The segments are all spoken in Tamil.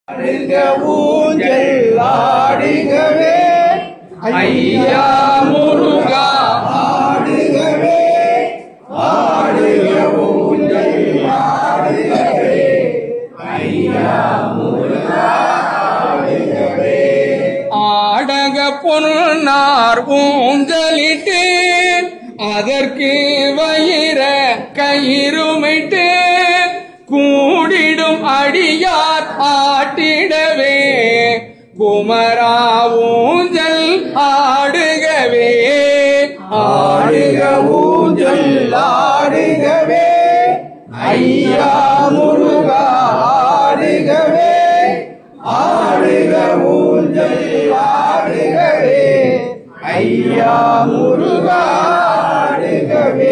ஆடுக ஊஞ்சல் ஆடுகவே ஐயா முருகா ஆடுகவே ஆடுக ஊஞ்சல் ஆடுகவே ஐயா முருகா ஆடுகவே ஆடக பொன்னார் ஊஞ்சலிட்டு அதற்கு வயிற கயிறுமிட்டு கூடிடும் அடியார் ஆட்டிடவே குமரா ஊஞ்சல் ஆடுகவே ஆடுக ஊஞ்சல் ஆடுகவே ஐயா முருகா ஆடுகவே ஆடுக ஊஞ்சல் ஆடுகவே ஐயா முருகா ஆடுகவே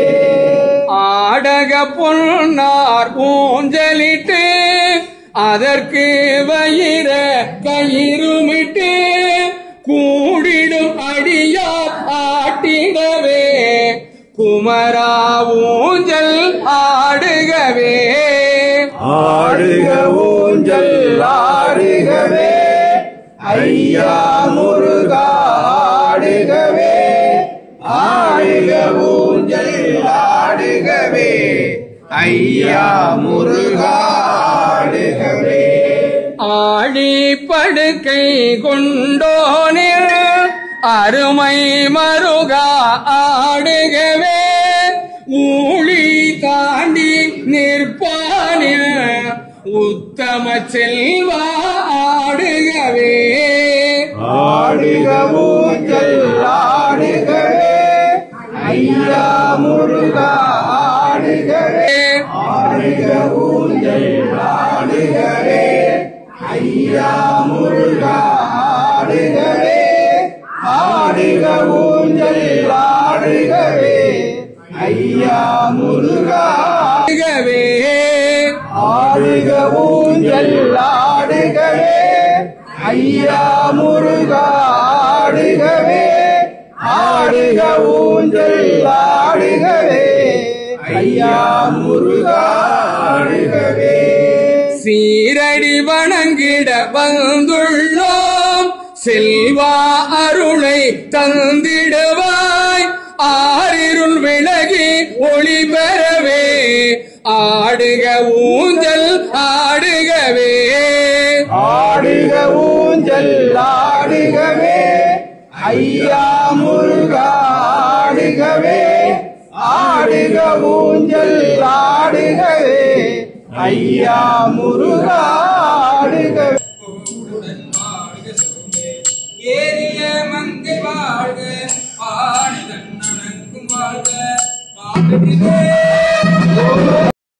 ஆடக பொன்னார் ஊஞ்சலிட்டு அதற்கு வயிற கயிறுமிட்டு கூடிடும் அடியார் ஆட்டிடவே குமரா ஊஞ்சல் ஆடுகவே ஆடுக ஊஞ்சல் ஆடுகவே ஐயா முருகா ஆடுகவே ஆடுக ஊஞ்சல் ஆடுகவே ஐயா முருகா ஆடுகவே ஆடி படுக்கை கொண்டோனில் அருமை மருகா ஆடுகவே ஊழி தாண்டி நிற்பானில் உத்தம செல்வா ஆடுகவே ஆடுக ஊஞ்சல் ஆடுகவே ஐயா முருகா ஆடுகவே ஆடுக ஊஞ்சல் ஆடுகவே ஐயா முருகா ஆடுகவே ஆடுக ஊஞ்சல் ஆடுகவே ஐயா முருகா ஆடுகவே ஆடுக ஊஞ்சல் ஆடுகவே ஐயா முருகா ஆடுகவே ஆடுக ஊஞ்சல் ஆடுகவே ஐயா முருகா ஆடுகவே சீரடி வணங்கிட வந்துள்ளோம் செல்வா அருளை தந்திடுவாய் ஆறிருள் விலகி ஒளி பெறவே ஆடுக ஊஞ்சல் ஆடுகவே ஆடுக ஊஞ்சல் ஆடுகவே ஐயா முருகா ஆடுகவே ஆடுக ஊஞ்சல் ஆடுகவே ஐயா முருகா ஆடுகவே ஏரிய மங்கை வாழ்க ஆடுதன் நனக்கும் வாழ்க